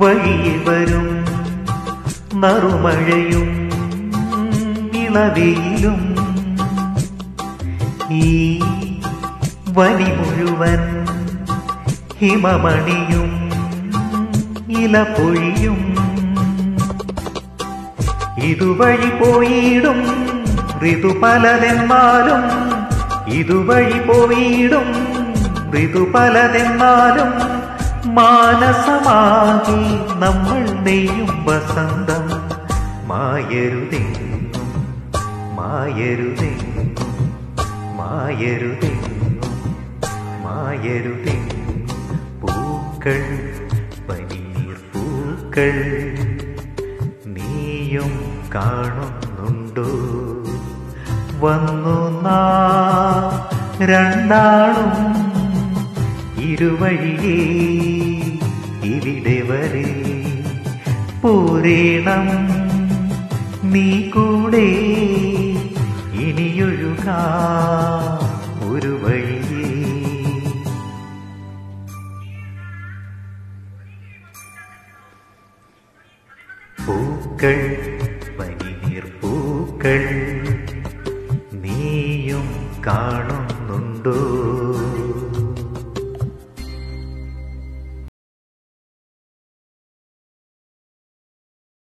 വഴിയെ വരും നറുമഴയും ഇളവയിലും ഈ വനി മുഴുവൻ ഹിമമണിയും ഇല പൊഴിയും ഇതുവഴി പോയിടും ഋതു പലതെന്നാലും ഇതുവഴി പോയിടും ഋതു പലതെന്നാലും മാനസമാകി നമ്മൾ നെയ്യും വസന്തം മായരുതെങ്ങും മായരുതെങ്ങും മായരുതെങ്ങും മായരുതെങ്ങും പൂക്കൾ പനീർ പൂക്കൾ നീയും കാണുന്നുണ്ടോ വന്നു നാ രണ്ടാളും ഇരുവഴിയേ ഇവിടെ വരെ പോരേണം നീ കൂടെ ഇനിയൊഴുകാ ഒരു വഴിയേ പൂക്കൾ പനിനീർ പൂക്കൾ നീയും കാണുന്നുണ്ടോ